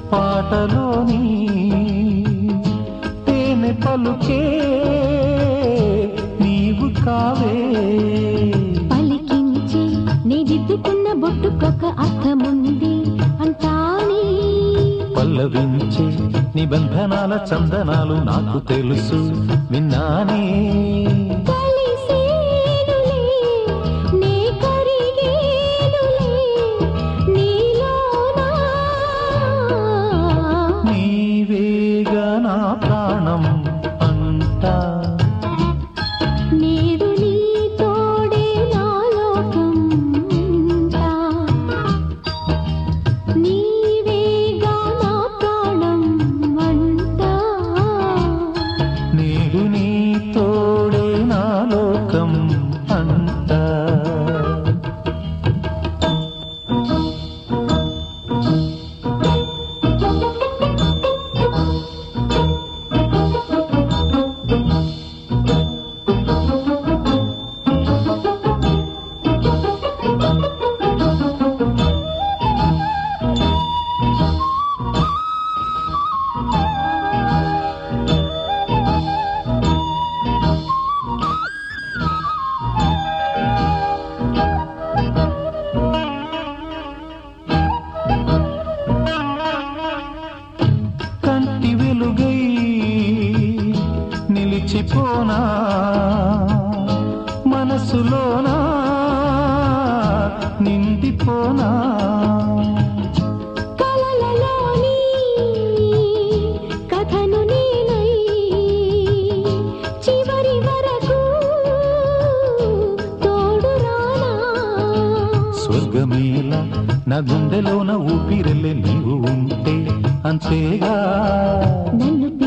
పాటలోని తేనె పలుకే నీవు కావే పలికించి నీ దిద్దుకున్న బొట్టుకొక అర్థముంది అంటానే పల్లవించే నిబంధనాల చందనాలు నాకు తెలుసు విన్నానే కలిసేనులే, నే కరిగేనులే, నీలోనా. నీవేగా నా ప్రాణం అంటా నేడు నీ తోడే నా లోకం అంతా. నీవేగా నా ప్రాణం అంటా నేడు నీ తోడే నా లోకం అంటా కంటి వెలుగై నిలిచిపోనా మనసులోనా నిండిపోనా కలలలోని కథను నేనై చివరి వరకు తోడు రానా స్వర్గమేల నా గుండెలోన ఊపిరెళ్ళే నీవు ఉంటే అంతేగా నన్ను